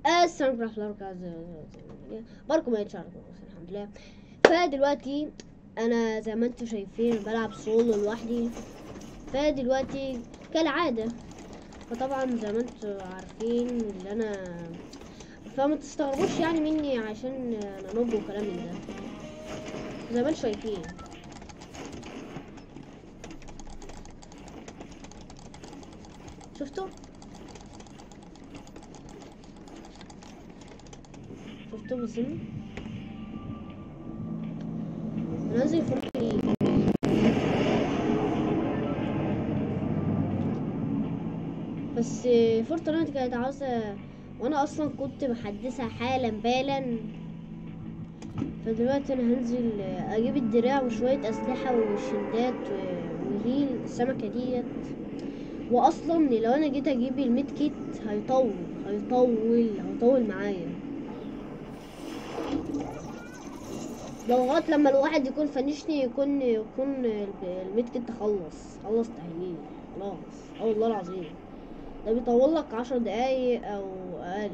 السلام ورحمة الله وبركاته باركم يا شعركم الحمد لله فدلوقتي انا زي ما انتم شايفين بلعب سولو لوحدي فدلوقتي كالعادة فطبعا زي ما انتم عارفين اللي انا فما تستغربوش يعني مني عشان انا نوب وكلام من ده زي ما انتم شايفين شفتوا شفتوا بالزمن نازل فرق ليه بس فورتنايت كانت عاوزة وانا اصلا كنت محدثها حالا بالا فدلوقتي انا هنزل اجيب الدراع وشوية اسلحة وشدات وهيل السمكة ديت واصلا لو انا جيت اجيب الميد كيت هيطول هيطول هيطول معايا لغاية لما الواحد يكون فنشني يكون يكون الميد كيت خلص خلص تهيئ خلاص اه والله العظيم ده بيطول لك عشر دقايق او اقل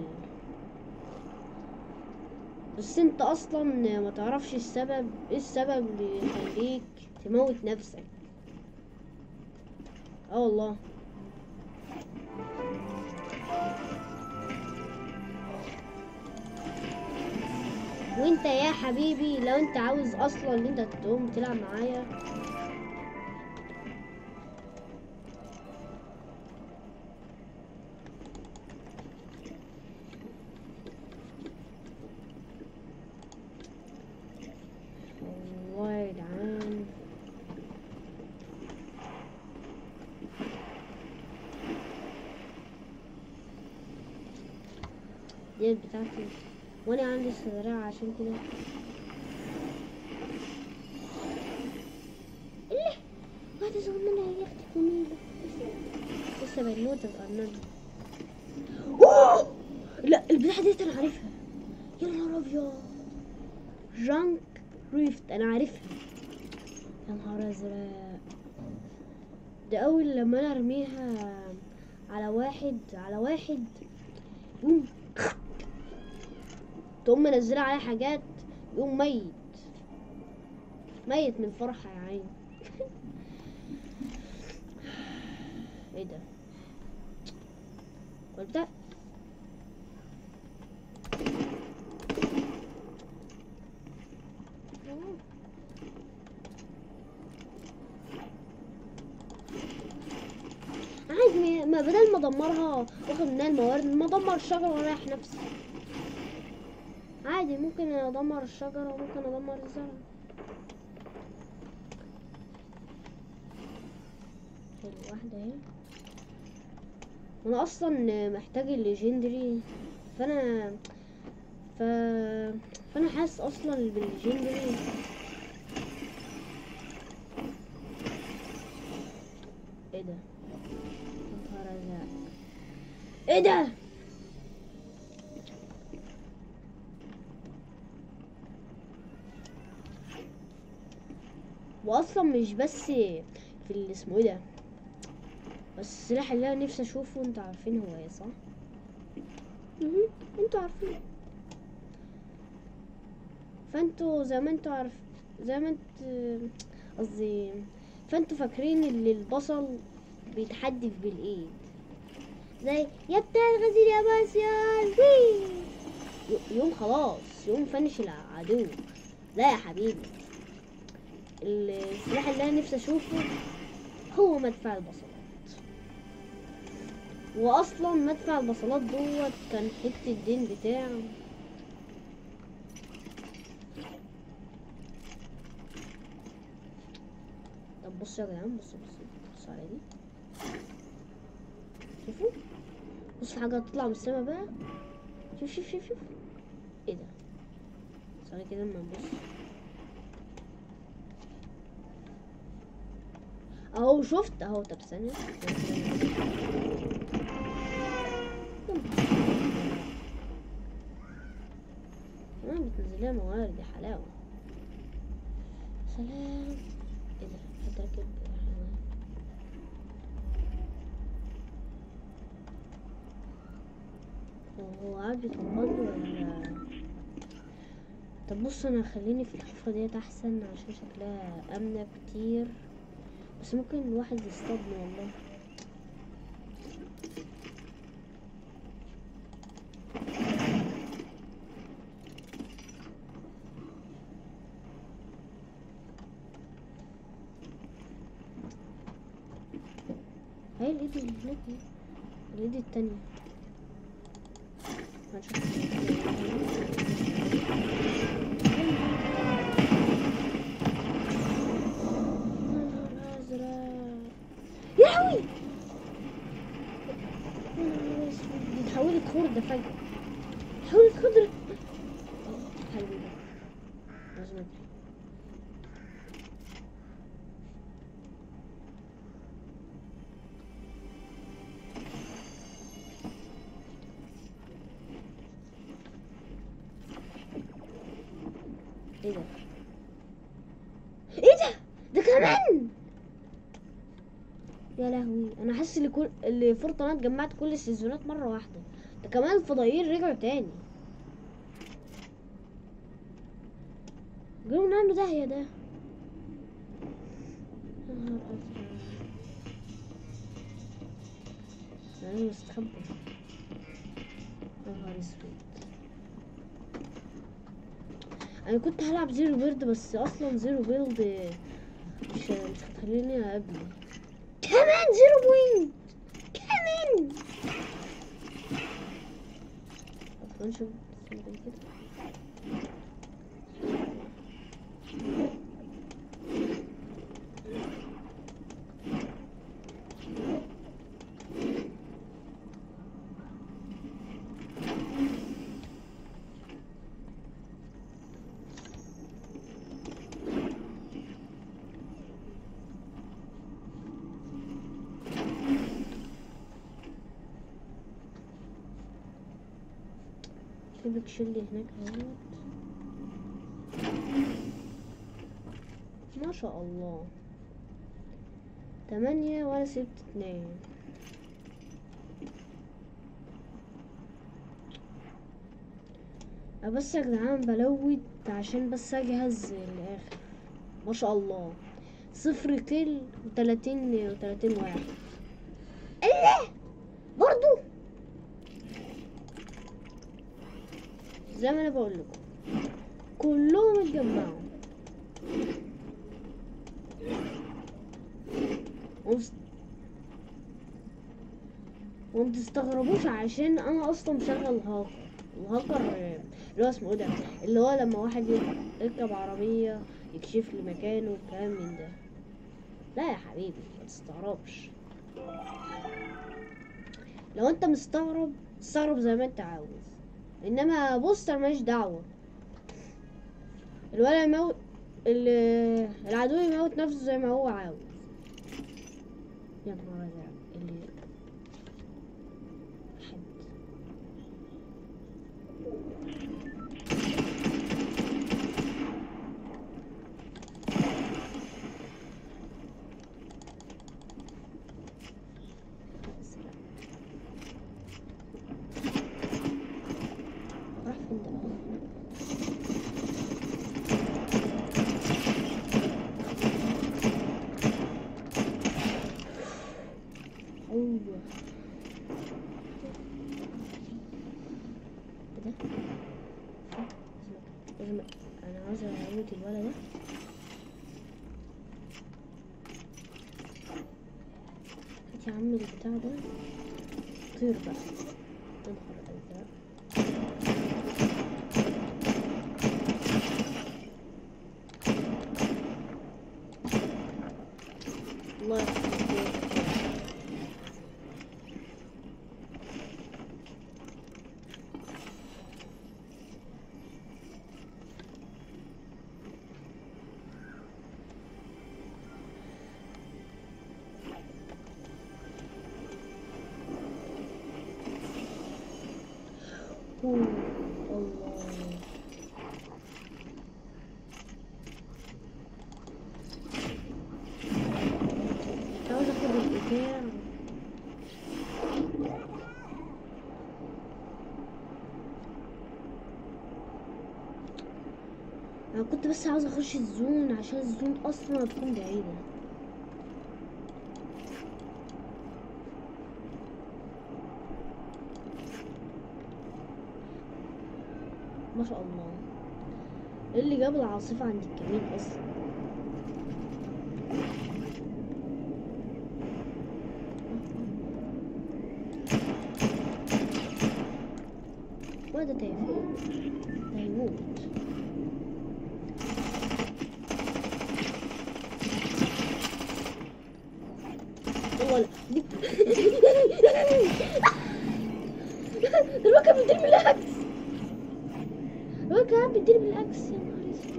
بس انت اصلا ما تعرفش السبب ايه السبب اللي يخليك تموت نفسك اه والله وانت يا حبيبي لو انت عاوز اصلا ان انت تقوم تلعب معايا والله يا جدعان ديت بتاعتي وانا عندي صدرية عشان كده ايه واحدة صغننة هي اختي جميلة لسه بنوتة صغننة أوه! لا البتاعة ديت انا عارفها يا نهار ابيض جانك ريفت انا عارفها يا نهار ازرق ده اول لما انا ارميها على واحد على واحد يقوم تقوم منزله عليه حاجات يقوم ميت ميت من فرحة يا عيني ايه ده قلت عادي ما بدل ما ادمرها واخد منها الموارد ما ادمر الشجرة واريح نفسي عادي ممكن ادمر الشجرة وممكن ادمر الزرع حلو واحدة اهي وانا اصلا محتاج الليجندري فانا ف فانا حاسس اصلا بالليجندري ايه ده يا نهار ازرق ايه ده واصلا مش بس في اللي اسمه ايه ده بس السلاح اللي انا نفسي اشوفه انتوا عارفين هو ايه صح مهم. انتوا عارفين فانتوا زي ما انتوا عارف زي ما انت قصدي فانتوا فاكرين ان البصل بيتحدف بالايد زي يا بتاع الغزير يا باسيان وي ي- يوم خلاص يوم فنش العدو لا يا حبيبي السلاح اللي انا نفسي اشوفه هو مدفع البصلات واصلا مدفع البصلات دوت كان حته الدين بتاعه طب بصوا يا جدعان بصوا بصوا بصوا على دي شوفوا بص في حاجه تطلع من السما بقى شوف شوف شوف شوف ايه ده ثواني كده اما نبص اهو شفت اهو طب ثانية كمان بتنزلها موارد يا حلاوة سلام ايه ده حد راكب حيوان هو هو قاعد بيطبل ولا طب بص انا خليني في الحفرة ديت احسن عشان شكلها امنة كتير بس ممكن الواحد يصطادني والله هاي الايد اللي هناك دي الايد التانية هنشوف نهار أزرق. يا لهوي يا نهار أسود. دي اتحولت خردة فجأة اتحولت خضرة حلو ده لازم أجري. ايه ده ايه ده ده كمان يا لهوي انا حاسس ان كل اللي فورتنايت جمعت كل السيزونات مره واحده ده كمان الفضائيين رجعوا تاني جاوا نعمل داهيه ده يا نهار أزرق. انا مستخبي يا نهار اسود انا كنت هلعب زيرو بيلد بس اصلا زيرو بيلد مش مش هتخليني اقابله كمان زيرو بوينت كمان طب نشوف نعمل كده في بيك شيلد هناك اهوت ما شاء الله تمانية وانا سبت اتنين أه بس يا جدعان بلوت عشان بس اجهز الاخر ما شاء الله صفر كيل وتلاتين وتلاتين واحد ايه برضو زي ما انا بقول لكم كلهم اتجمعوا ومس- وما تستغربوش عشان انا اصلا مشغل هاكر الهاكر آه، اللي هو اسمه ايه ده اللي هو لما واحد ير- يركب عربية يكشف لي مكانه والكلام من ده لا يا حبيبي ما تستغربش لو انت مستغرب استغرب زي ما انت عاوز انما بوستر ماليش دعوه الولد يموت ال- العدو يموت نفسه زي ما هو عاوز يا نهار ازرق اللي حد راح فين ده ايوه إيه ده لازم انا عاوز اموت الولد ده هات يا عم البتاع ده طير بقى يا نهار ازرق الله يخليك أوه، الله عاوز اخد البتاع انا كنت بس عاوز اخش الزون عشان الزون اصلا هتكون بعيدة ما شاء الله ايه اللي جاب العاصفة عند الكمين اصلا وده تافه ده هيموت والله لا دي الواد كان بيدير بالعكس الواد كان بيدير بالعكس يا نهار اسود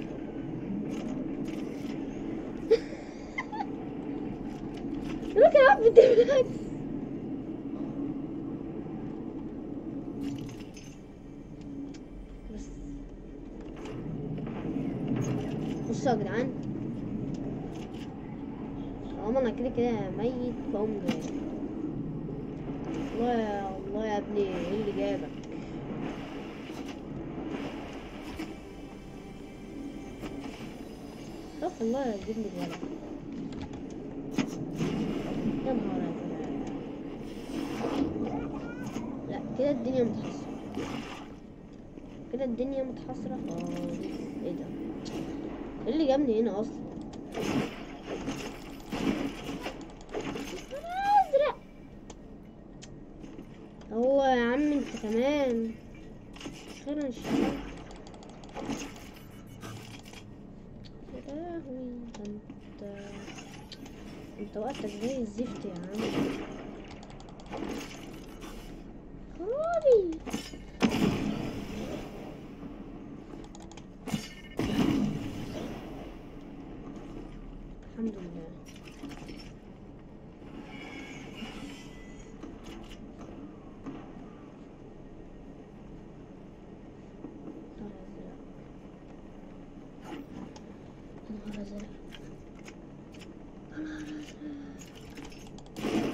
الواد كان بيدير بالعكس بس بصوا يا جدعان طالما انا كده كده ميت فهم جاي الله يا الله يا ابني ايه اللي جابك خاف الله يجيب لي الولد يا نهار ازرق لا كده الدنيا متحصرة كده الدنيا متحصرة خالص ايه ده ايه اللي جابني هنا اصلا ازرق هو يا عم انت كمان خير ان شاء الله يا لهوي ده انت انت وقتك زي الزفت يا عم خرابي الحمد لله نهار ازرق نهار ازرق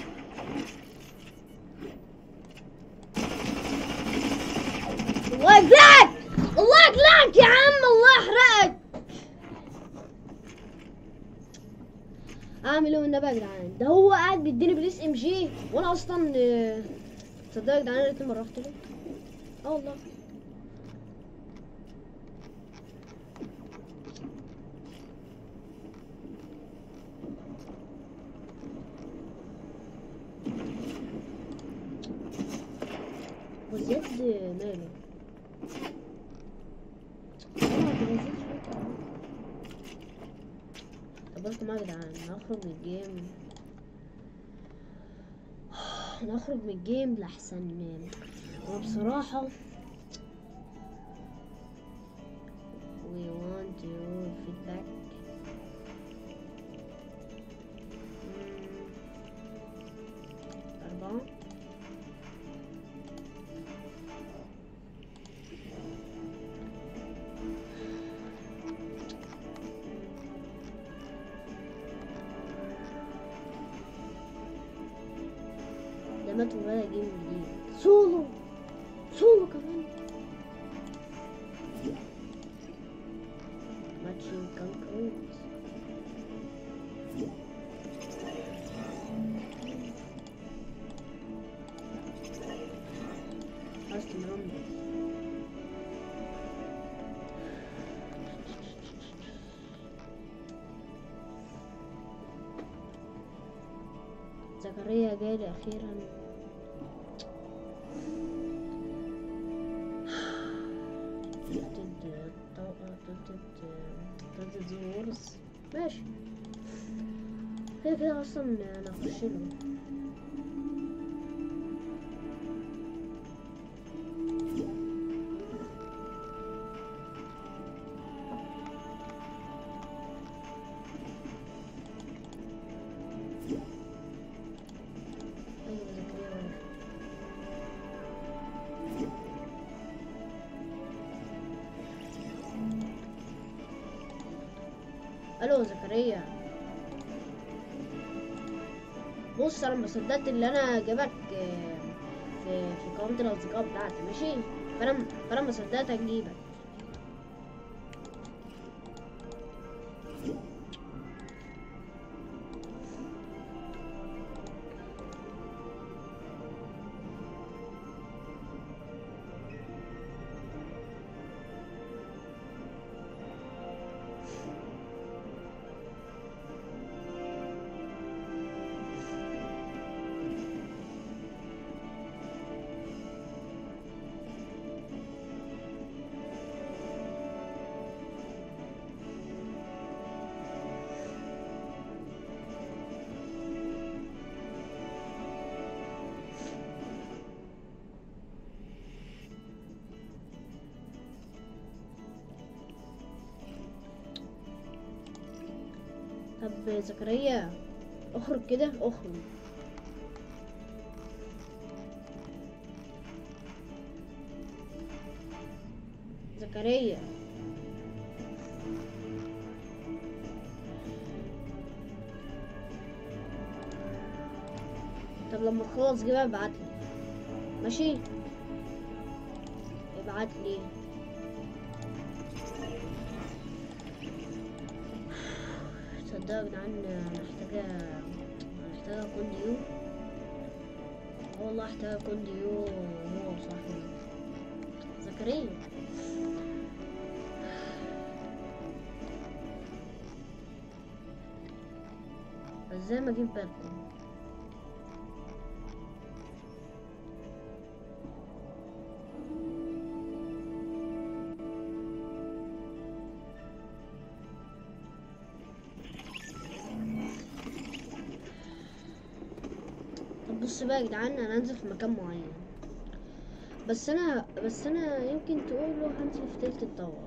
الله يقلعك الله يقلعك يا عم الله يحرقك اعمل ايه والنبي يا جدعان ده هو قاعد بيديني بالاس ام جي وانا اصلا آه، تصدقوا يا جدعان انا لقيت مره رحت له اه والله هو زياد ماله آه، ده زياد شوية. طب بالكم يا جدعان نخرج من الجيم نخرج من الجيم لأحسن هو بصراحة we want your feedback مم. أربعة ده مات وبدا جيم جديد سولو سولو كمان ماتشين كونكريت أصلا رمبل زكريا جالي أخيرا تلتد تلتد تلتد زورز ماشي كده كده أصلا أنا هخش له أيوة زكريا واقف. الو زكريا بص انا ما صدقت اللي انا جابك آه، في في قائمة الاصدقاء بتاعتي ماشي فانا فانا ما صدقت اجيبك طب زكريا اخرج كده اخرج زكريا طب لما تخلص كده ابعتلي ماشي ابعتلي تصدقوا يا جدعان انا محتاجة انا محتاجة اكون ديو اه والله محتاجة اكون ديو هو صاحبي زكريا ازاي ما اجيب بالكم طب بص بقى يا جدعان انا هنزل في مكان معين بس انا بس انا يمكن تقولوا هنزل في تلت التاور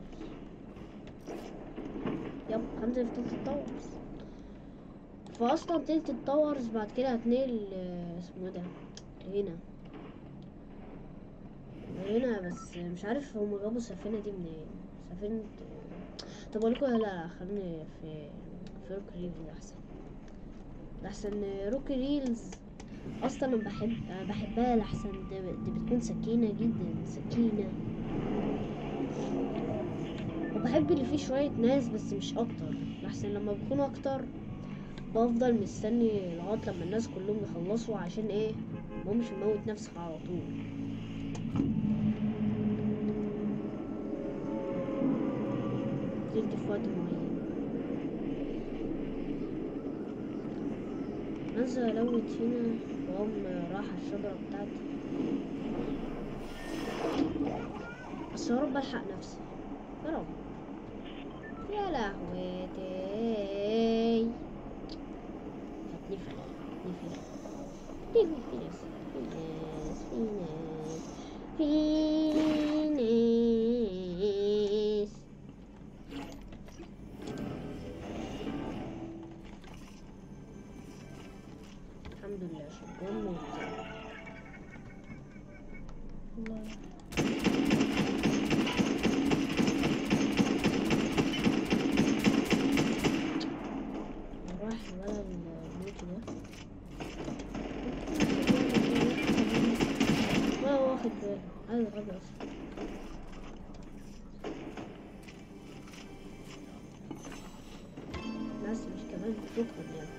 يب هنزل في تلت التاورز فاصلا تلت التاورز بعد كده هتنقل آه، اسمه إيه ده هنا هنا بس مش عارف هم جابوا السفينة دي منين سفينة طب اقول لكم لا لا خليني في في روك ريلز احسن احسن روك ريلز اصلا انا بحب أنا بحبها لحسن دي, دي بتكون سكينة جدا سكينة وبحب اللي فيه شوية ناس بس مش اكتر لحسن لما بيكونوا اكتر بفضل مستني لغاية لما الناس كلهم يخلصوا عشان ايه مقومش موت نفسي على طول نزلت في وقت معين انزل الوت هنا واقوم راح الشجرة بتاعتي بس يا رب الحق نفسي يا رب يا لهوتي هتنفخ نفخ في ناس في ناس في ناس في ناس الحمد لله شكرا موت الله راح ولا الموت ده ما هو واخد باله عايز غبي اصلا ناس مش كمان بتدخل يعني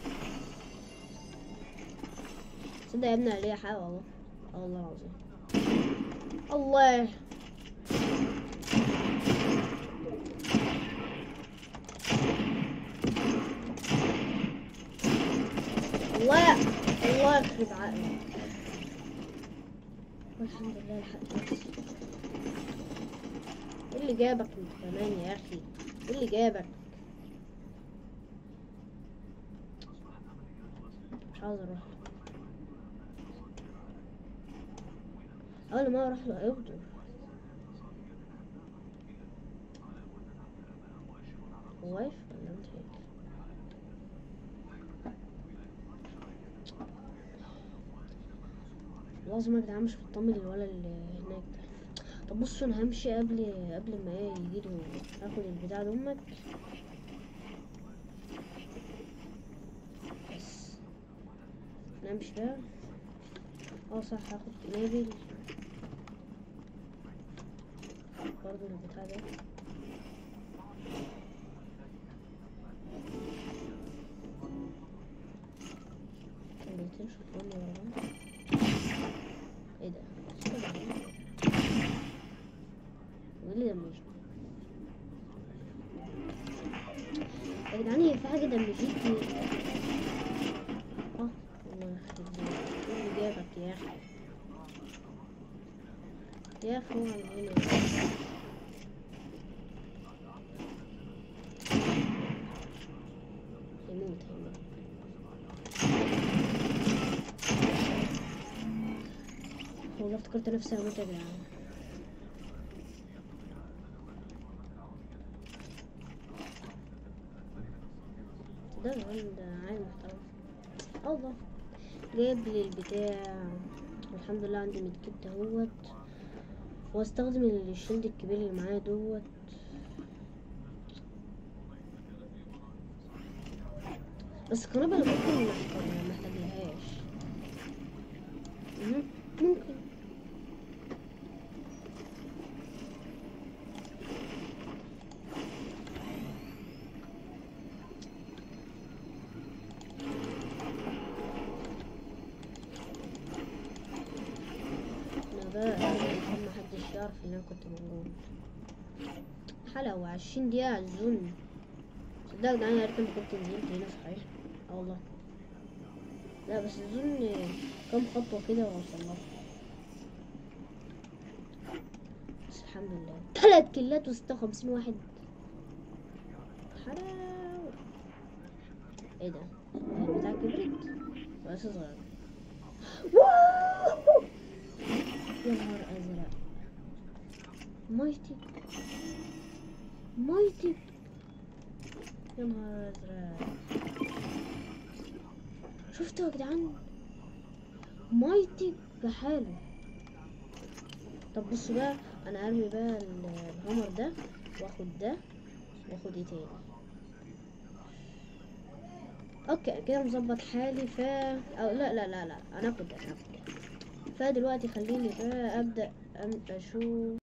تصدق يا ابني عليا حاجة والله اه والله العظيم الله الله الله يخرب عقلك والحمد لله لحقت نفسي ايه اللي جابك انت كمان يا اخي ايه اللي جابك مش عاوز اروح اول ما اروح له هيغدر هو واقف ولا انت هيك لازم يا جدعان مش مطمن الولا اللي هناك ده طب بصوا انا همشي قبل قبل ما ايه يجيله اخد البتاع ده امك بس نمشي بقى اه صح هاخد قنابل برضه البتاع ده كلمتين شوفوني ورا بعض ايه ده كده وايه اللي دمجني يا جدعان هي في حاجة دمجتني اه والله يخرب بيتك ايه اللي جابك يا اخي يا اخي هو على هنا هيموت هيموت والله افتكرت نفسي هموت يا جدعان عند عين محترم الله جايب لي البتاع والحمد لله عندي متكت اهوت واستخدم الشيلد الكبير اللي معايا دوت بس القنابل ممكن ما أحتاج- ما احتاجلهاش مهم. ممكن انا بقى عشان ما حدش يعرف ان انا كنت موجود حلقة عشرين دقيقة على الزون صدق ده انا عرفت ما كنت نزلت هنا صحيح اه والله لا بس الزون كام خطوة كده واوصل لها بس الحمد لله تلات كيلات وستة وخمسين واحد حلاوة ايه ده البتاع كبرت بس صغير واو! يا نهار ازرق مايتي مايتي يا نهار ازرق شفتوا يا جدعان مايتي بحاله طب بصوا بقى انا ارمي بقى ال- الهامر ده واخد ده واخد ايه تاني اوكي كده مظبط حالي ف أو لا لا لا لا انا اخد ده انا اخد ده فدلوقتي خليني بقى ابدا أم- اشوف